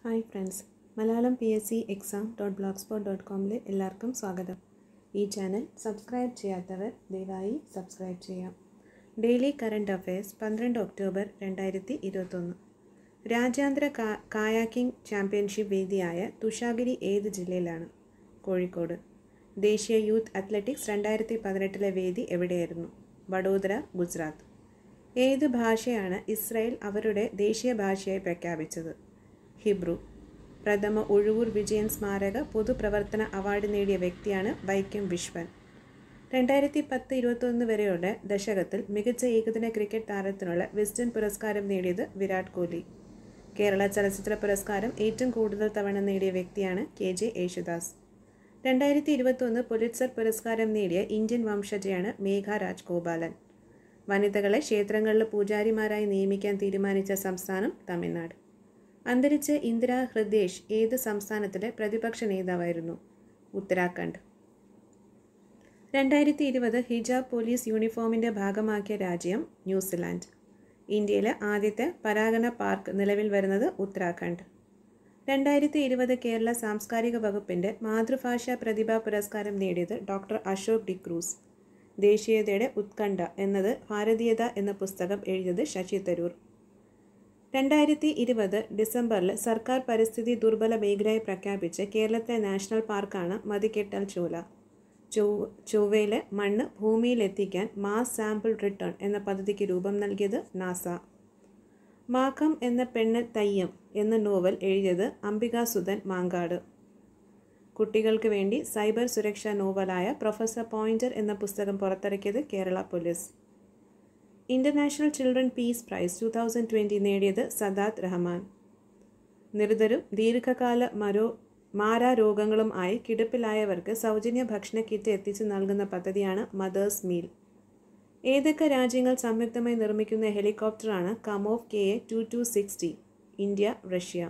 hi friends Malayalam P S C exam dot blog spot dot കോമിലെ എല്ലാവർക്കും സ്വാഗതം ഈ ചാനൽ സബ്സ്ക്രൈബ് ചെയ്യാത്തവർ ദയവായി സബ്സ്ക്രൈബ് ചെയ്യാം ഡെയിലി കറണ്ട് അഫയേഴ്സ് പന്ത്രണ്ട് ഒക്ടോബർ രണ്ടായിരത്തി ഇരുപത്തൊന്ന് രാജ്യാന്തര കാ കായാക്കിംഗ് ചാമ്പ്യൻഷിപ്പ് വേദിയായ തുഷാഗിരി ഏത് ജില്ലയിലാണ് കോഴിക്കോട് ദേശീയ യൂത്ത് അത്ലറ്റിക്സ് രണ്ടായിരത്തി പതിനെട്ടിലെ വേദി എവിടെയായിരുന്നു വഡോദര ഗുജറാത്ത് ഏത് ഭാഷയാണ് ഇസ്രായേൽ അവരുടെ ദേശീയ ഭാഷയായി പ്രഖ്യാപിച്ചത് ഹിബ്രു പ്രഥമ ഒഴുവൂർ വിജയൻ സ്മാരക പൊതുപ്രവർത്തന അവാർഡ് നേടിയ വ്യക്തിയാണ് വൈക്കം വിശ്വൻ രണ്ടായിരത്തി പത്ത് ഇരുപത്തൊന്ന് വരെയുള്ള ദശകത്തിൽ മികച്ച ഏകദിന ക്രിക്കറ്റ് താരത്തിനുള്ള വെസ്റ്റേൺ പുരസ്കാരം നേടിയത് വിരാട് കോഹ്ലി കേരള ചലച്ചിത്ര പുരസ്കാരം ഏറ്റവും കൂടുതൽ തവണ നേടിയ വ്യക്തിയാണ് കെ ജെ യേശുദാസ് രണ്ടായിരത്തി ഇരുപത്തൊന്ന് പുലിറ്റ്സർ പുരസ്കാരം നേടിയ ഇന്ത്യൻ വംശജയാണ് മേഘ രാജ് ഗോപാലൻ വനിതകളെ ക്ഷേത്രങ്ങളിലെ പൂജാരിമാരായി നിയമിക്കാൻ തീരുമാനിച്ച സംസ്ഥാനം തമിഴ്നാട് അന്തരിച്ച ഇന്ദിരാ ഹൃദേശ് ഏത് സംസ്ഥാനത്തിലെ പ്രതിപക്ഷ നേതാവായിരുന്നു ഉത്തരാഖണ്ഡ് രണ്ടായിരത്തി ഇരുപത് ഹിജാബ് പോലീസ് യൂണിഫോമിൻ്റെ ഭാഗമാക്കിയ രാജ്യം ന്യൂസിലാൻഡ് ഇന്ത്യയിലെ ആദ്യത്തെ പരാഗണ പാർക്ക് നിലവിൽ വരുന്നത് ഉത്തരാഖണ്ഡ് രണ്ടായിരത്തി ഇരുപത് കേരള സാംസ്കാരിക വകുപ്പിൻ്റെ മാതൃഭാഷാ പ്രതിഭാ പുരസ്കാരം നേടിയത് ഡോക്ടർ അശോക് ഡിക്രൂസ് ദേശീയതയുടെ ഉത്കണ്ഠ എന്നത് ഭാരതീയത എന്ന പുസ്തകം എഴുതിയത് ശശി തരൂർ രണ്ടായിരത്തി ഇരുപത് ഡിസംബറിൽ സർക്കാർ പരിസ്ഥിതി ദുർബല മേഖലയായി പ്രഖ്യാപിച്ച് കേരളത്തിലെ നാഷണൽ പാർക്കാണ് മതിക്കെട്ടൽ ചോല ചൊവ്വ ചൊവ്വയിലെ മണ്ണ് ഭൂമിയിലെത്തിക്കാൻ മാസ് സാമ്പിൾ റിട്ടേൺ എന്ന പദ്ധതിക്ക് രൂപം നൽകിയത് നാസ മാക്കം എന്ന പെണ്ണ് തയ്യം എന്ന നോവൽ എഴുതിയത് അംബികാസുധൻ മാങ്കാട് കുട്ടികൾക്ക് വേണ്ടി സൈബർ സുരക്ഷാ നോവലായ പ്രൊഫസർ പോയിന്റർ എന്ന പുസ്തകം പുറത്തിറക്കിയത് Kerala police international children peace prize two thousand twenty നേടിയത് സദാത്ത് റഹ്മാൻ നിർദ്ധരും ദീർഘകാല മരോ മാരാരോഗങ്ങളും ആയി കിടപ്പിലായവർക്ക് സൗജന്യ ഭക്ഷണ കിറ്റ് എത്തിച്ചു നൽകുന്ന പദ്ധതിയാണ് മദേഴ്സ് മീൽ ഏതൊക്കെ രാജ്യങ്ങൾ സംയുക്തമായി നിർമ്മിക്കുന്ന ഹെലികോപ്റ്ററാണ് Kamov K A two two sixty India Russia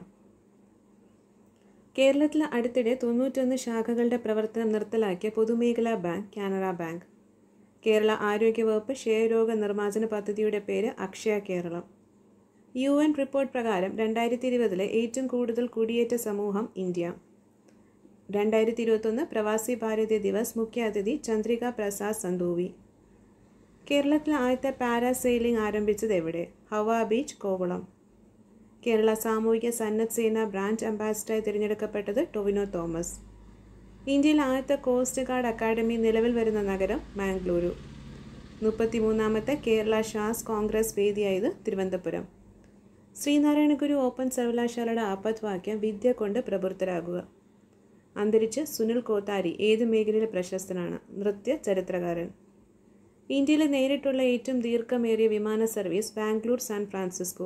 കേരളത്തിൽ അടുത്തിടെ തൊണ്ണൂറ്റൊന്ന് ശാഖകളുടെ പ്രവർത്തനം നിർത്തലാക്കിയ പൊതുമേഖലാ ബാങ്ക് കാനറ ബാങ്ക് കേരള ആരോഗ്യവകുപ്പ് ക്ഷയരോഗ നിർമ്മാർജ്ജന പദ്ധതിയുടെ പേര് Akshaya Keralam U N report പ്രകാരം രണ്ടായിരത്തി ഇരുപതിലെ ഏറ്റവും കൂടുതൽ കുടിയേറ്റ സമൂഹം ഇന്ത്യ രണ്ടായിരത്തി ഇരുപത്തൊന്ന് പ്രവാസി ഭാരതീയ ദിവസ് മുഖ്യാതിഥി ചന്ദ്രിക പ്രസാദ് സന്തൂവി കേരളത്തിലെ ആദ്യത്തെ പാരാസെയിലിംഗ് ആരംഭിച്ചത് എവിടെ ഹവ ബീച്ച് കോവളം കേരള സാമൂഹിക സന്നദ്ധ സേന ബ്രാഞ്ച് അംബാസിഡറായി തിരഞ്ഞെടുക്കപ്പെട്ടത് ടൊവിനോ തോമസ് ഇന്ത്യയിൽ ആദ്യത്തെ കോസ്റ്റ് ഗാർഡ് അക്കാദമി നിലവിൽ വരുന്ന നഗരം മാംഗ്ലൂരു മുപ്പത്തിമൂന്നാമത്തെ കേരള ഷാസ് കോൺഗ്രസ് വേദിയായത് തിരുവനന്തപുരം ശ്രീനാരായണ ഗുരു ഓപ്പൺ സർവകലാശാലയുടെ ആപത്വാക്യം വിദ്യ കൊണ്ട് പ്രബുദ്ധരാകുക അന്തരിച്ച് സുനിൽ കോത്താരി ഏത് മേഖലയിൽ പ്രശസ്തനാണ് നൃത്യ ചരിത്രകാരൻ ഇന്ത്യയിലെ നേരിട്ടുള്ള ഏറ്റവും ദീർഘമേറിയ വിമാന service Bangalore San Francisco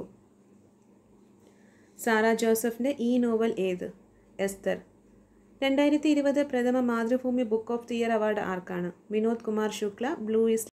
Sara ജോസഫിൻ്റെ ഈ നോവൽ ഏത് എസ്തർ രണ്ടായിരത്തി ഇരുപത് പ്രഥമ Mathrubhumi book of the year award ആർക്കാണ് വിനോദ് കുമാർ ശുക്ല ബ്ലൂ ഇസ്